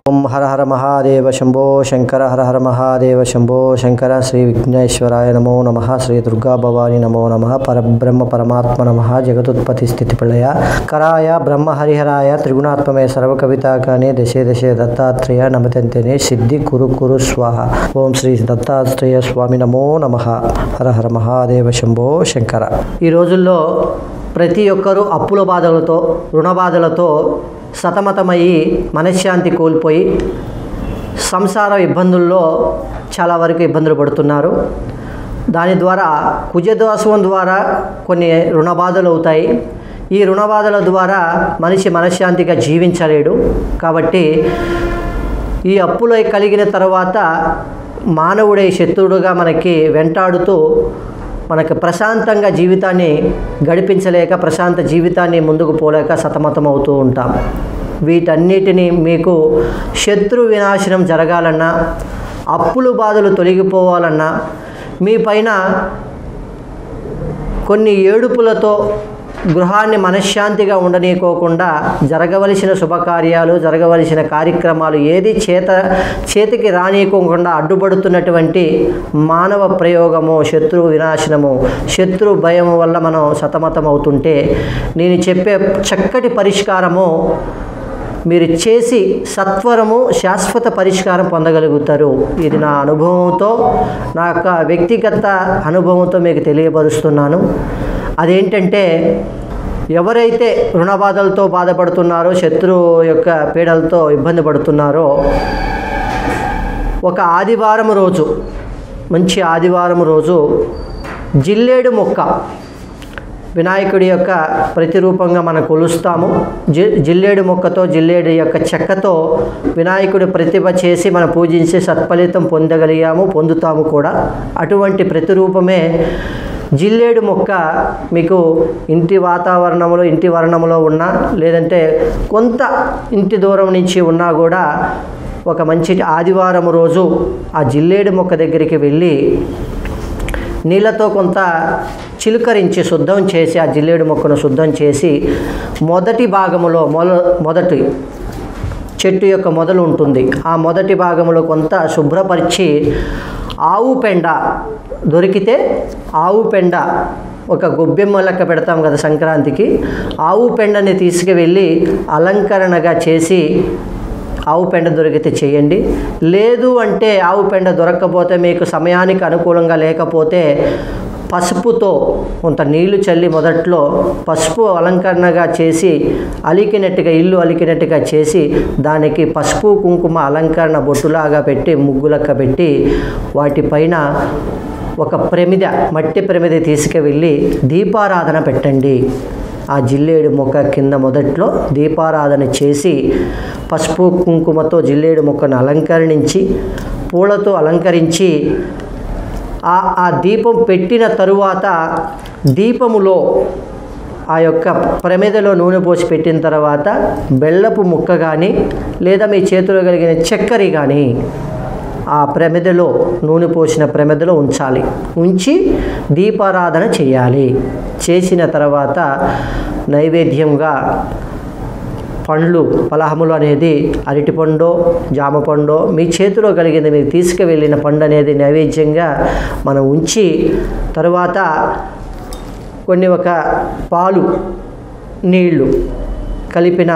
ఓం హర హర మహాదేవ శంభో శంకర హర హర మహాదేవ శంభో శంకర శ్రీ విఘ్నేశ్వరాయ నమో నమ శ్రీ దుర్గా భవాని నమో నమ పరబ్రహ్మ పరమాత్మ నమ జగదుత్పత్తి స్థితి ప్రళయ కరాయ బ్రహ్మ హరిహరాయ త్రిగుణాత్మమే సర్వ కవితాకాని దశే దశే దత్తాత్రేయ నమతంతేనే సిద్ధి కురు కురు స్వాహ ఓం శ్రీ దత్తాత్రేయ స్వామి నమో నమ హర హర మహాదేవ శంభో శంకర ఈ రోజుల్లో ప్రతి ఒక్కరూ అప్పుల బాధలతో రుణ బాధలతో సతమతమయ్యి మనశ్శాంతి కోల్పోయి సంసార ఇబ్బందుల్లో చాలా వరకు ఇబ్బందులు పడుతున్నారు దాని ద్వారా కుజదోషం ద్వారా కొన్ని రుణ బాధలు అవుతాయి ఈ రుణ బాధల ద్వారా మనిషి మనశ్శాంతిగా జీవించలేడు కాబట్టి ఈ అప్పులు కలిగిన తర్వాత మానవుడే శత్రుడుగా మనకి వెంటాడుతూ మనకు ప్రశాంతంగా జీవితాన్ని గడిపించలేక ప్రశాంత జీవితాన్ని ముందుకు పోలేక సతమతం అవుతూ ఉంటాం వీటన్నిటినీ మీకు శత్రు వినాశనం జరగాలన్నా అప్పులు బాధలు తొలగిపోవాలన్నా మీ పైన కొన్ని ఏడుపులతో గృహాన్ని మనశ్శాంతిగా ఉండనీయకోకుండా జరగవలసిన శుభకార్యాలు జరగవలసిన కార్యక్రమాలు ఏది చేత చేతికి రానియకోకుండా అడ్డుపడుతున్నటువంటి మానవ ప్రయోగము శత్రు వినాశనము శత్రు భయం వల్ల మనం సతమతం అవుతుంటే నేను చెప్పే చక్కటి పరిష్కారము మీరు చేసి సత్వరము శాశ్వత పరిష్కారం పొందగలుగుతారు ఇది నా అనుభవంతో నా యొక్క వ్యక్తిగత అనుభవంతో మీకు తెలియపరుస్తున్నాను అదేంటంటే ఎవరైతే రుణ బాధలతో బాధపడుతున్నారో శత్రువు యొక్క పీడలతో ఇబ్బంది పడుతున్నారో ఒక ఆదివారం రోజు మంచి ఆదివారం రోజు జిల్లేడు మొక్క వినాయకుడి యొక్క ప్రతిరూపంగా మనం కొలుస్తాము జి జిల్లేడు మొక్కతో జిల్లేడు యొక్క చెక్కతో వినాయకుడి ప్రతిభ చేసి మనం పూజించి సత్ఫలితం పొందగలిగాము పొందుతాము కూడా అటువంటి ప్రతిరూపమే జిల్లేడు మొక్క మీకు ఇంటి వాతావరణంలో ఇంటి వర్ణంలో ఉన్నా లేదంటే కొంత ఇంటి దూరం నుంచి ఉన్నా కూడా ఒక మంచి ఆదివారం రోజు ఆ జిల్లేడు మొక్క దగ్గరికి వెళ్ళి నీళ్ళతో కొంత చిలుకరించి శుద్ధం చేసి ఆ జిల్లేడు మొక్కను శుద్ధం చేసి మొదటి భాగములో మొల మొదటి చెట్టు యొక్క మొదలు ఉంటుంది ఆ మొదటి భాగంలో కొంత శుభ్రపరిచి ఆవు పెండ దొరికితే ఆవు పెండ ఒక గొబ్బెమ్మ లెక్క పెడతాం కదా సంక్రాంతికి ఆవు పెండని తీసుకువెళ్ళి అలంకరణగా చేసి ఆవు పెండ దొరికితే చేయండి లేదు అంటే ఆవు పెండ దొరక్కపోతే మీకు సమయానికి అనుకూలంగా లేకపోతే పసుపుతో కొంత నీళ్లు చల్లి మొదట్లో పసుపు అలంకరణగా చేసి అలికినట్టుగా ఇల్లు అలికినట్టుగా చేసి దానికి పసుపు కుంకుమ అలంకరణ బొట్టులాగా పెట్టి ముగ్గులక్క పెట్టి వాటిపైన ఒక ప్రమిద మట్టి ప్రమిద తీసుకువెళ్ళి దీపారాధన పెట్టండి ఆ జిల్లేడు మొక్క కింద మొదట్లో దీపారాధన చేసి పసుపు కుంకుమతో జిల్లేడు మొక్కను అలంకరించి పూలతో అలంకరించి ఆ ఆ దీపం పెట్టిన తరువాత దీపములో ఆ యొక్క ప్రమిదలో నూనె పోసి పెట్టిన తర్వాత బెల్లపు ముక్క కానీ లేదా మీ చేతిలో కలిగిన చక్కెర కానీ ఆ ప్రమిదలో నూనె పోసిన ప్రమిదలో ఉంచాలి ఉంచి దీపారాధన చేయాలి చేసిన తర్వాత నైవేద్యంగా పండ్లు ఫలహములు అనేది అరటిపండో జామ పండో మీ చేతిలో కలిగింది మీరు తీసుకువెళ్ళిన పండు అనేది నైవేద్యంగా మనం ఉంచి తరువాత కొన్ని ఒక పాలు నీళ్లు కలిపిన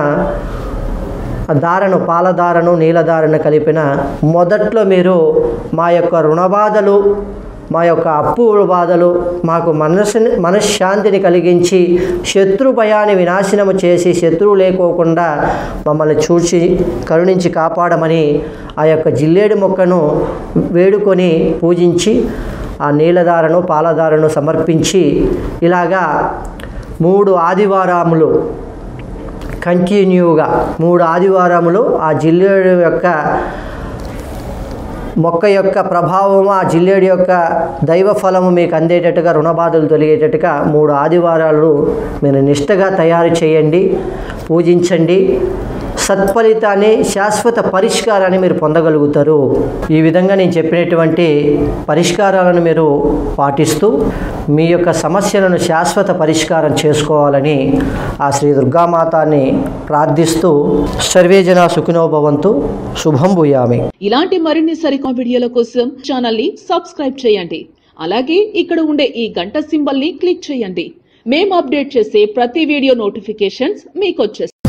దారను పాలదారను నీలదారను కలిపిన మొదట్లో మీరు మా యొక్క రుణబాధలు మా యొక్క అప్పు బాధలు మాకు మనస్సుని మనశ్శాంతిని కలిగించి శత్రు భయాన్ని వినాశనము చేసి శత్రువు లేకోకుండా మమ్మల్ని చూసి కరుణించి కాపాడమని ఆ యొక్క జిల్లేడు మొక్కను వేడుకొని పూజించి ఆ నీలధారను పాలధారను సమర్పించి ఇలాగా మూడు ఆదివారములు కంటిన్యూగా మూడు ఆదివారములు ఆ జిల్లేడు యొక్క మొక్క యొక్క ప్రభావము ఆ జిల్లేడు యొక్క దైవ ఫలము మీకు అందేటట్టుగా రుణబాధలు తొలగేటట్టుగా మూడు ఆదివారాలు మీరు నిష్టగా తయారు చేయండి పూజించండి సత్ఫలితాన్ని శాశ్వత పరిష్కారాన్ని మీరు పొందగలుగుతారు ఈ విధంగా నేను చెప్పినటువంటి పరిష్కారాలను మీరు పాటిస్తూ మీ యొక్క సమస్యలను శాశ్వత పరిష్కారం చేసుకోవాలని ఆ శ్రీ దుర్గామాతాన్ని ప్రార్థిస్తూ సర్వేజన సుఖినోభవంతు శుభం భూయామి ఇలాంటి మరిన్ని సరికొత్త వీడియోల కోసం ఛానల్ ని సబ్స్క్రైబ్ చేయండి అలాగే ఇక్కడ ఉండే ఈ గంట సింబల్ ని క్లిక్ చేయండి మేము అప్డేట్ చేసే ప్రతి వీడియో నోటిఫికేషన్స్ మీకు వచ్చేస్తాయి